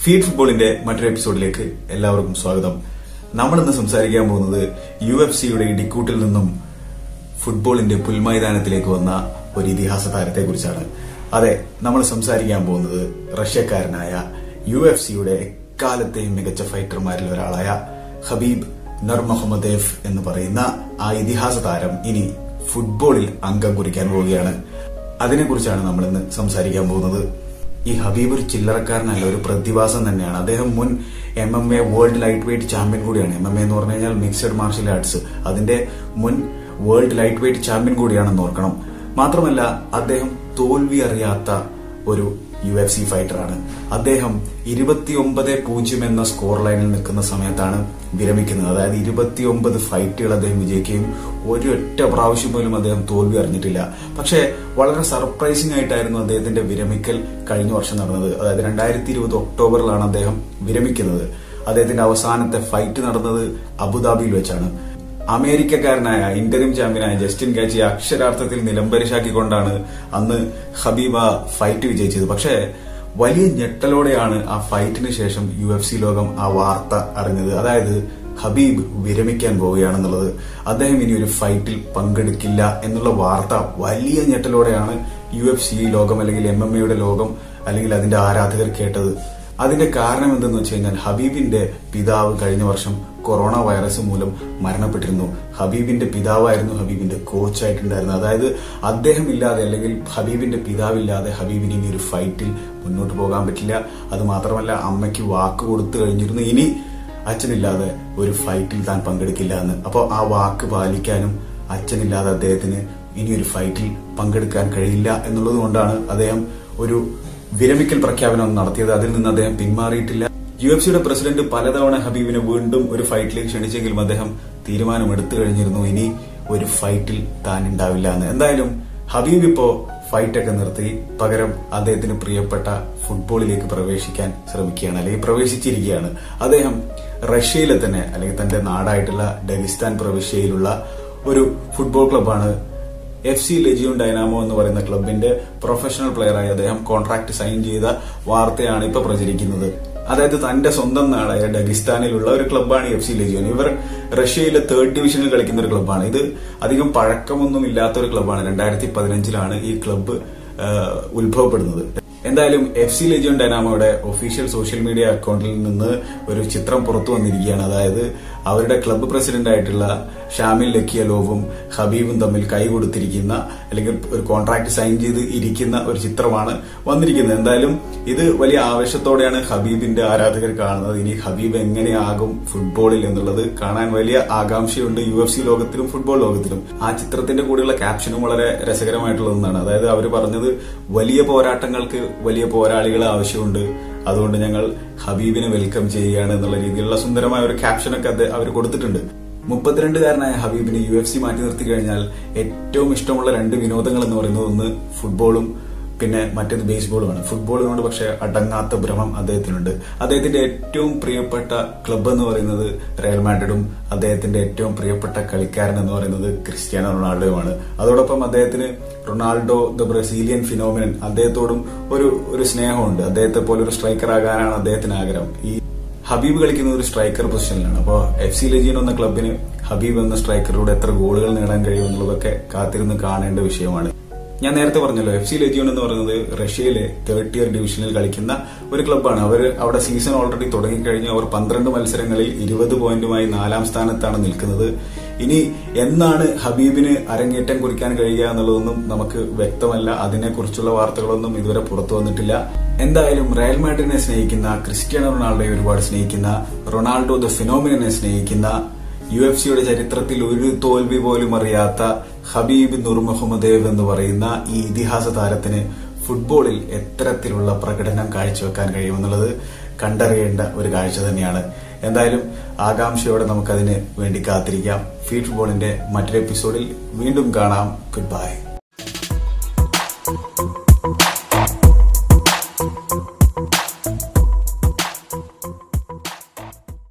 feed ഫുട്ബോളിന്റെ മറ്റൊരു എപ്പിസോഡിലേക്ക് എല്ലാവർക്കും സ്വാഗതം നമ്മൾ ഇന്ന് സംസാരിക്കാൻ പോകുന്നത് യു എഫ് സിയുടെ ഇടിക്കൂട്ടിൽ നിന്നും ഫുട്ബോളിന്റെ പുൽമൈതാനത്തിലേക്ക് വന്ന ഒരു ഇതിഹാസ താരത്തെ കുറിച്ചാണ് അതെ നമ്മൾ സംസാരിക്കാൻ പോകുന്നത് റഷ്യക്കാരനായ യു എഫ് സിയുടെ എക്കാലത്തെയും മികച്ച ഫൈറ്റർമാരിൽ ഒരാളായ ഹബീബ് നർ മുഹമ്മദേഫ് എന്ന് പറയുന്ന ആ ഇതിഹാസ താരം ഇനി ഫുട്ബോളിൽ അംഗം കുറിക്കാൻ പോവുകയാണ് അതിനെക്കുറിച്ചാണ് നമ്മൾ ഇന്ന് സംസാരിക്കാൻ പോകുന്നത് ഈ ഹബീബ് ഒരു ചില്ലറക്കാരനല്ല ഒരു പ്രതിഭാസം തന്നെയാണ് അദ്ദേഹം മുൻ M M A world lightweight champion കൂടിയാണ് എം എം എ എന്ന് പറഞ്ഞു കഴിഞ്ഞാൽ മിക്സഡ് മാർഷൽ ആർട്സ് അതിന്റെ മുൻ വേൾഡ് ലൈറ്റ് വെയിറ്റ് ചാമ്പ്യൻ കൂടിയാണെന്ന് ഓർക്കണം മാത്രമല്ല അദ്ദേഹം തോൽവി അറിയാത്ത ഒരു യു എഫ് സി ഫൈറ്ററാണ് അദ്ദേഹം ഇരുപത്തിയൊമ്പത് പൂജ്യം എന്ന സ്കോർ ലൈനിൽ നിൽക്കുന്ന സമയത്താണ് വിരമിക്കുന്നത് അതായത് ഇരുപത്തിയൊമ്പത് ഫൈറ്റുകൾ അദ്ദേഹം വിജയിക്കുകയും ഒരൊറ്റ പ്രാവശ്യം പോലും അദ്ദേഹം തോൽവി അറിഞ്ഞിട്ടില്ല പക്ഷേ വളരെ സർപ്രൈസിംഗ് ആയിട്ടായിരുന്നു അദ്ദേഹത്തിന്റെ വിരമിക്കൽ കഴിഞ്ഞ വർഷം നടന്നത് അതായത് രണ്ടായിരത്തി ഇരുപത് ഒക്ടോബറിലാണ് അദ്ദേഹം വിരമിക്കുന്നത് അദ്ദേഹത്തിന്റെ അവസാനത്തെ ഫൈറ്റ് നടന്നത് അബുദാബിയിൽ വെച്ചാണ് അമേരിക്കക്കാരനായ ഇന്റർം ചാമ്പ്യനായ ജസ്റ്റിൻ ഗാച്ചി അക്ഷരാർത്ഥത്തിൽ നിലംപരിശാക്കിക്കൊണ്ടാണ് അന്ന് ഹബീബ ഫൈറ്റ് വിജയിച്ചത് പക്ഷേ വലിയ ഞെട്ടലോടെയാണ് ആ ഫൈറ്റിന് ശേഷം യു എഫ് സി ലോകം ആ വാർത്ത അറിഞ്ഞത് അതായത് ഹബീബ് വിരമിക്കാൻ പോവുകയാണെന്നുള്ളത് അദ്ദേഹം ഇനി ഒരു ഫൈറ്റിൽ പങ്കെടുക്കില്ല എന്നുള്ള വാർത്ത വലിയ ഞെട്ടലോടെയാണ് യു എഫ് സി ലോകം അല്ലെങ്കിൽ എം എം എയുടെ ലോകം അല്ലെങ്കിൽ അതിന്റെ ആരാധകർ കേട്ടത് അതിന്റെ കാരണം എന്തെന്ന് വെച്ച് കഴിഞ്ഞാൽ ഹബീബിന്റെ പിതാവ് കഴിഞ്ഞ വർഷം കൊറോണ വൈറസ് മൂലം മരണപ്പെട്ടിരുന്നു ഹബീബിന്റെ പിതാവായിരുന്നു ഹബീബിന്റെ കോച്ചായിട്ടുണ്ടായിരുന്നത് അതായത് അദ്ദേഹം ഇല്ലാതെ അല്ലെങ്കിൽ ഹബീബിന്റെ പിതാവില്ലാതെ ഹബീബിന് ഇനി ഒരു ഫൈറ്റിൽ മുന്നോട്ട് പോകാൻ പറ്റില്ല അത് മാത്രമല്ല അമ്മയ്ക്ക് വാക്ക് കൊടുത്തു കഴിഞ്ഞിരുന്നു ഇനി അച്ഛനില്ലാതെ ഒരു ഫൈറ്റിൽ താൻ പങ്കെടുക്കില്ല എന്ന് അപ്പോൾ ആ വാക്ക് പാലിക്കാനും അച്ഛനില്ലാതെ അദ്ദേഹത്തിന് ഇനി ഒരു ഫൈറ്റിൽ പങ്കെടുക്കാൻ കഴിയില്ല എന്നുള്ളത് കൊണ്ടാണ് അദ്ദേഹം ഒരു വിരമിക്കൽ പ്രഖ്യാപനം നടത്തിയത് അതിൽ നിന്ന് അദ്ദേഹം പിന്മാറിയിട്ടില്ല യു എഫ് സിയുടെ പ്രസിഡന്റ് പലതവണ ഹബീബിനെ വീണ്ടും ഒരു ഫൈറ്റിലേക്ക് ക്ഷണിച്ചെങ്കിലും അദ്ദേഹം തീരുമാനം എടുത്തു കഴിഞ്ഞിരുന്നു ഇനി ഒരു ഫൈറ്റിൽ താൻ ഉണ്ടാവില്ല എന്ന് എന്തായാലും ഹബീബ് ഇപ്പോ ഫൈറ്റൊക്കെ നിർത്തി പകരം അദ്ദേഹത്തിന് പ്രിയപ്പെട്ട ഫുട്ബോളിലേക്ക് പ്രവേശിക്കാൻ ശ്രമിക്കുകയാണ് അല്ലെങ്കിൽ പ്രവേശിച്ചിരിക്കുകയാണ് അദ്ദേഹം റഷ്യയിലെ തന്നെ അല്ലെങ്കിൽ തന്റെ നാടായിട്ടുള്ള ഡഗിസ്ഥാൻ പ്രവിശ്യയിലുള്ള ഒരു ഫുട്ബോൾ ക്ലബ്ബാണ് എഫ് സി ലെജിയോൺ ഡൈനാമോ എന്ന് പറയുന്ന ക്ലബിന്റെ പ്രൊഫഷണൽ പ്ലെയറായി അദ്ദേഹം കോൺട്രാക്ട് സൈൻ ചെയ്ത വാർത്തയാണ് ഇപ്പൊ പ്രചരിക്കുന്നത് അതായത് തന്റെ സ്വന്തം നാടായ ഡഗിസ്ഥാനിലുള്ള ഒരു ക്ലബ്ബാണ് എഫ് സി ലെജിയോൺ ഇവർ റഷ്യയിലെ തേർഡ് ഡിവിഷനിൽ കളിക്കുന്ന ഒരു ക്ലബ്ബാണ് ഇത് അധികം പഴക്കമൊന്നും ഇല്ലാത്ത ഒരു ക്ലബ്ബാണ് രണ്ടായിരത്തി പതിനഞ്ചിലാണ് ഈ ക്ലബ്ബ് ഉത്ഭവപ്പെടുന്നത് എന്തായാലും എഫ് സി ലെജിയോൺ ഡൈനാമോയുടെ ഒഫീഷ്യൽ സോഷ്യൽ മീഡിയ അക്കൗണ്ടിൽ നിന്ന് ഒരു ചിത്രം പുറത്തു വന്നിരിക്കുകയാണ് അതായത് അവരുടെ ക്ലബ്ബ് പ്രസിഡന്റ് ആയിട്ടുള്ള ഷാമിൽ ലക്കിയലോവും ഹബീബും തമ്മിൽ കൈ കൊടുത്തിരിക്കുന്ന അല്ലെങ്കിൽ ഒരു കോൺട്രാക്ട് സൈൻ ചെയ്ത് ഇരിക്കുന്ന ഒരു ചിത്രമാണ് വന്നിരിക്കുന്നത് എന്തായാലും ഇത് വലിയ ആവേശത്തോടെയാണ് ഹബീബിന്റെ ആരാധകർ കാണുന്നത് ഇനി ഹബീബ് എങ്ങനെയാകും ഫുട്ബോളിൽ എന്നുള്ളത് കാണാൻ വലിയ ആകാംക്ഷയുണ്ട് യു എഫ് സി ലോകത്തിലും ഫുട്ബോൾ ലോകത്തിലും ആ ചിത്രത്തിന്റെ കൂടെയുള്ള ക്യാപ്ഷനും വളരെ രസകരമായിട്ടുള്ളതെന്നാണ് അതായത് അവർ പറഞ്ഞത് വലിയ പോരാട്ടങ്ങൾക്ക് വലിയ പോരാളികളെ ആവശ്യമുണ്ട് അതുകൊണ്ട് ഞങ്ങൾ ഹബീബിനെ വെൽക്കം ചെയ്യുകയാണ് എന്നുള്ള രീതിയിലുള്ള സുന്ദരമായ ഒരു ക്യാപ്ഷനൊക്കെ അത് അവർ കൊടുത്തിട്ടുണ്ട് മുപ്പത്തിരണ്ടുകാരനായ ഹബീബിന് യു എഫ് സി മാറ്റി നിർത്തി കഴിഞ്ഞാൽ ഏറ്റവും ഇഷ്ടമുള്ള രണ്ട് വിനോദങ്ങൾ എന്ന് പറയുന്നത് ഒന്ന് ഫുട്ബോളും പിന്നെ മറ്റേത് ബേസ്ബോളുമാണ് ഫുട്ബോളിനോട് പക്ഷെ അടങ്ങാത്ത ഭ്രമം അദ്ദേഹത്തിനുണ്ട് അദ്ദേഹത്തിന്റെ ഏറ്റവും പ്രിയപ്പെട്ട ക്ലബ്ബ് എന്ന് പറയുന്നത് റയൽ മാഡ്രിഡും അദ്ദേഹത്തിന്റെ ഏറ്റവും പ്രിയപ്പെട്ട കളിക്കാരൻ എന്ന് പറയുന്നത് ക്രിസ്ത്യാനോ റൊണാൾഡോയുമാണ് അതോടൊപ്പം അദ്ദേഹത്തിന് റൊണാൾഡോ ദ ബ്രസീലിയൻ ഫിനോമിനൻ അദ്ദേഹത്തോടും ഒരു ഒരു സ്നേഹമുണ്ട് അദ്ദേഹത്തെ പോലെ ഒരു സ്ട്രൈക്കർ ആകാനാണ് അദ്ദേഹത്തിന് ആഗ്രഹം ഈ ഹബീബ് കളിക്കുന്ന ഒരു സ്ട്രൈക്കർ പൊസിഷനിലാണ് അപ്പോൾ എഫ് സി ലെജിയൻ എന്ന ക്ലബിന് ഹബീബ് എന്ന സ്ട്രൈക്കറിലൂടെ എത്ര ഗോളുകൾ നേടാൻ കഴിയും എന്നുള്ളതൊക്കെ കാത്തിരുന്ന് കാണേണ്ട വിഷയമാണ് ഞാൻ നേരത്തെ പറഞ്ഞല്ലോ എഫ് സി ലെജിയോൺ എന്ന് പറയുന്നത് റഷ്യയിലെ തേർഡ് ഇയർ ഡിവിഷനിൽ കളിക്കുന്ന ഒരു ക്ലബ്ബാണ് അവർ അവിടെ സീസൺ ഓൾറെഡി തുടങ്ങിക്കഴിഞ്ഞു അവർ പന്ത്രണ്ട് മത്സരങ്ങളിൽ ഇരുപത് പോയിന്റുമായി നാലാം സ്ഥാനത്താണ് നിൽക്കുന്നത് ഇനി എന്നാണ് ഹബീബിന് അരങ്ങേറ്റം കുറിക്കാൻ കഴിയുക എന്നുള്ളതൊന്നും നമുക്ക് വ്യക്തമല്ല അതിനെക്കുറിച്ചുള്ള വാർത്തകളൊന്നും ഇതുവരെ പുറത്തു വന്നിട്ടില്ല എന്തായാലും റയൽ മാഡ്രിഡിനെ സ്നേഹിക്കുന്ന ക്രിസ്ത്യാനോ റൊണാൾഡോയെ ഒരുപാട് സ്നേഹിക്കുന്ന റൊണാൾഡോ ദ ഫിനോമിനെ സ്നേഹിക്കുന്ന യു എഫ് സിയുടെ ചരിത്രത്തിൽ ഒരു തോൽവി പോലും അറിയാത്ത ഹബീബ് നൂർ മുഹമ്മദേവ് എന്ന് പറയുന്ന ഈ ഇതിഹാസ താരത്തിന് ഫുട്ബോളിൽ എത്തരത്തിലുള്ള പ്രകടനം കാഴ്ചവെക്കാൻ കഴിയുമെന്നുള്ളത് കണ്ടറിയേണ്ട ഒരു കാഴ്ച തന്നെയാണ് എന്തായാലും ആകാംക്ഷയോടെ നമുക്കതിന് വേണ്ടി കാത്തിരിക്കാം ഫീഡ് ഫുട്ബോളിന്റെ മറ്റൊരു എപ്പിസോഡിൽ വീണ്ടും കാണാം ഗുഡ് ബൈ